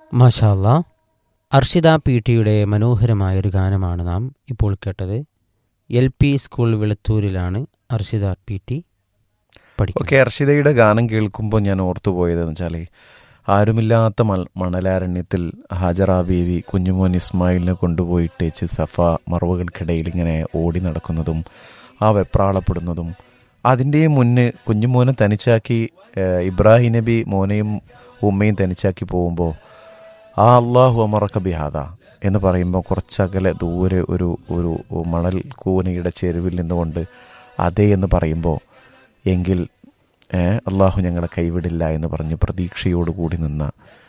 മാഷാല്ല അർഷിത പി ടിയുടെ മനോഹരമായ ഒരു ഗാനമാണ് നാം ഇപ്പോൾ കേട്ടത് എൽ പി സ്കൂൾ വെളുത്തൂരിലാണ് അർഷിത പി ടി പഠിക്കുന്നത് ഓക്കെ അർഷിതയുടെ ഗാനം കേൾക്കുമ്പോൾ ഞാൻ ഓർത്തുപോയതെന്ന് വെച്ചാൽ ആരുമില്ലാത്ത മൽ മണലാരണ്യത്തിൽ ഹാജറ ബീവി കുഞ്ഞുമോൻ ഇസ്മായിലിനെ കൊണ്ടുപോയിട്ടേച്ച് സഫ മറവുകൾക്കിടയിൽ ഇങ്ങനെ ഓടി നടക്കുന്നതും ആ വെപ്രാളപ്പെടുന്നതും അതിൻ്റെ മുന്ന് കുഞ്ഞുമോനെ തനിച്ചാക്കി ഏഹ്, ഇബ്രാഹിം നബി മോനെയും ഉമ്മയും തനിച്ചാക്കി പോകുമ്പോൾ ആ അള്ളാഹു അമറക്ക ബിഹാദ എന്ന് പറയുമ്പോൾ കുറച്ചകലെ ദൂരെ ഒരു ഒരു മണൽ കൂനയുടെ ചെരുവിൽ നിന്നുകൊണ്ട് അതേ എന്ന് പറയുമ്പോൾ എങ്കിൽ ഏ, അള്ളാഹു ഞങ്ങളെ കൈവിടില്ല എന്ന് പറഞ്ഞ് പ്രതീക്ഷയോടുകൂടി നിന്ന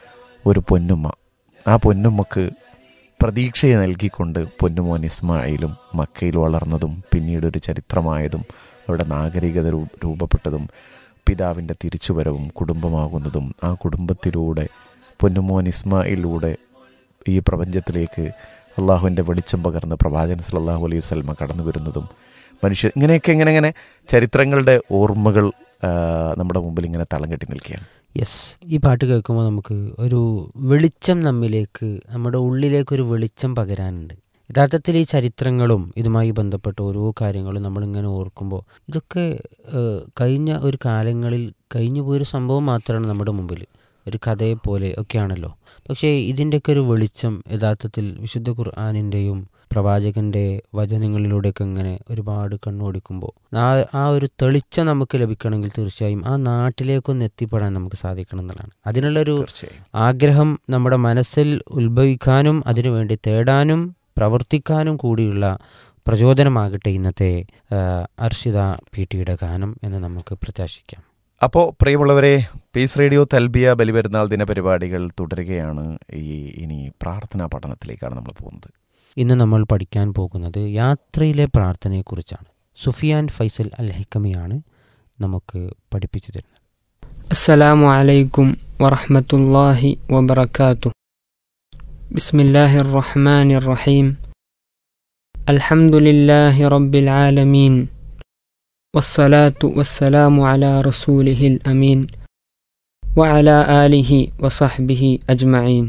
ഒരു പൊന്നുമ്മ ആ പൊന്നുമ്മക്ക് പ്രതീക്ഷയെ നൽകിക്കൊണ്ട് പൊന്നുമോൻ ഇസ്മായിലും മക്കയിൽ വളർന്നതും പിന്നീട് ഒരു ചരിത്രമായതും അവിടെ നാഗരികത രൂ- രൂപപ്പെട്ടതും പിതാവിൻ്റെ തിരിച്ചുവരവും കുടുംബമാകുന്നതും ആ കുടുംബത്തിലൂടെ പൊന്നുമോൻ ഇസ്മായിലൂടെ ഈ പ്രപഞ്ചത്തിലേക്ക് അള്ളാഹുവിൻ്റെ വെളിച്ചം പകർന്ന് പ്രവാചകൻ സല്ലല്ലാഹു അലൈഹി വസല്ലമ കടന്നു വരുന്നതും മനുഷ്യർ ഇങ്ങനെയൊക്കെ ഇങ്ങനെ ഇങ്ങനെ ചരിത്രങ്ങളുടെ ഓർമ്മകൾ ആ, നമ്മുടെ മുമ്പിൽ ഇങ്ങനെ തളം കെട്ടി നിൽക്കുകയാണ് യെസ് ഈ പാട്ട് കേൾക്കുമ്പോൾ നമുക്ക് ഒരു വെളിച്ചം നമ്മിലേക്ക് നമ്മുടെ ഉള്ളിലേക്ക് ഒരു വെളിച്ചം പകരാനുണ്ട് യഥാർത്ഥത്തിൽ ഈ ചരിത്രങ്ങളും ഇതുമായി ബന്ധപ്പെട്ട ഓരോ കാര്യങ്ങളും നമ്മളിങ്ങനെ ഓർക്കുമ്പോൾ ഇതൊക്കെ ഏഹ്, കഴിഞ്ഞ ഒരു കാലങ്ങളിൽ കഴിഞ്ഞു പോയൊരു സംഭവം മാത്രമാണ് നമ്മുടെ മുമ്പിൽ ഒരു കഥയെ പോലെ ഒക്കെയാണല്ലോ പക്ഷേ ഇതിൻ്റെയൊക്കെ ഒരു വെളിച്ചം യഥാർത്ഥത്തിൽ വിശുദ്ധ ഖുർആാനിൻ്റെയും പ്രവാചകൻ്റെ വചനങ്ങളിലൂടെയൊക്കെ ഇങ്ങനെ ഒരുപാട് കണ്ണോടിക്കുമ്പോൾ ആ ആ ഒരു തെളിച്ചം നമുക്ക് ലഭിക്കണമെങ്കിൽ തീർച്ചയായും ആ നാട്ടിലേക്കൊന്ന് എത്തിപ്പെടാൻ നമുക്ക് സാധിക്കണം എന്നുള്ളതാണ് അതിനുള്ളൊരു തീർച്ചയായും ആഗ്രഹം നമ്മുടെ മനസ്സിൽ ഉത്ഭവിക്കാനും അതിനുവേണ്ടി തേടാനും പ്രവർത്തിക്കാനും കൂടിയുള്ള പ്രചോദനമാകട്ടെ ഇന്നത്തെ ആ, അർഷിത പി ടിയുടെ ഗാനം എന്ന് നമുക്ക് പ്രത്യാശിക്കാം അപ്പോൾ പ്രിയമുള്ളവരെ പീസ് റേഡിയോ തൽബിയ ബലിപെരുന്നാൾ ദിന പരിപാടികൾ തുടരുകയാണ് ഈ ഇനി പ്രാർത്ഥനാ പഠനത്തിലേക്കാണ് നമ്മൾ പോകുന്നത് ഇന്ന് നമ്മൾ പഠിക്കാൻ പോകുന്നത് യാത്രയിലെ പ്രാർത്ഥനയെക്കുറിച്ചാണ് സുഫിയാൻ ഫൈസൽ അൽ ഹൈക്കമിയാണ് നമുക്ക് പഠിപ്പിച്ചു തരുന്നത് السلام عليكم ورحمة الله وبركاته بسم الله الرحمن الرحيم الحمد لله رب العالمين والصلاة والسلام على رسوله الأمين وعلى آله وصحبه أجمعين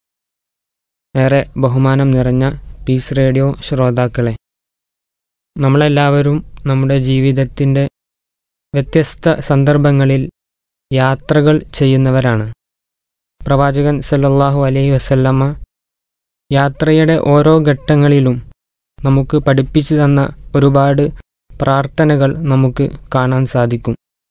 ഏറെ ബഹുമാനം നിറഞ്ഞ പീസ് റേഡിയോ ശ്രോതാക്കളെ നമ്മളെല്ലാവരും നമ്മുടെ ജീവിതത്തിൻ്റെ വ്യത്യസ്ത സന്ദർഭങ്ങളിൽ യാത്രകൾ ചെയ്യുന്നവരാണ് പ്രവാചകൻ സല്ലല്ലാഹു അലൈഹി വസല്ലമ്മ യാത്രയുടെ ഓരോ ഘട്ടങ്ങളിലും നമുക്ക് പഠിപ്പിച്ചു തന്ന ഒരുപാട് പ്രാർത്ഥനകൾ നമുക്ക് കാണാൻ സാധിക്കും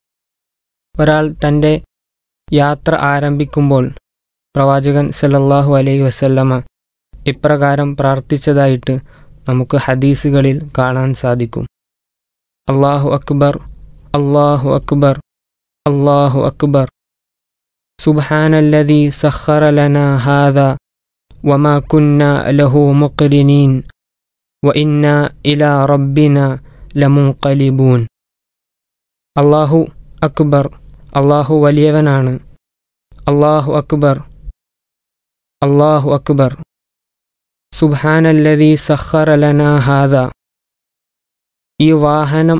ഒരാൾ തൻ്റെ യാത്ര ആരംഭിക്കുമ്പോൾ പ്രവാചകൻ സല്ലല്ലാഹു അലൈഹി വസല്ലമ ഇപ്രകാരം പ്രാർത്ഥിച്ചതായിട്ട് നമുക്ക് ഹദീസുകളിൽ കാണാൻ സാധിക്കും അള്ളാഹു അക്ബർ അള്ളാഹു അക്ബർ الله أكبر سبحان الذي سخر لنا هذا وما كنا له مقرنين وإنا إلى ربنا لمنقلبون الله أكبر الله വലിയവനാണ് الله أكبر الله أكبر سبحان الذي سخر لنا هذا ഈ വാഹനം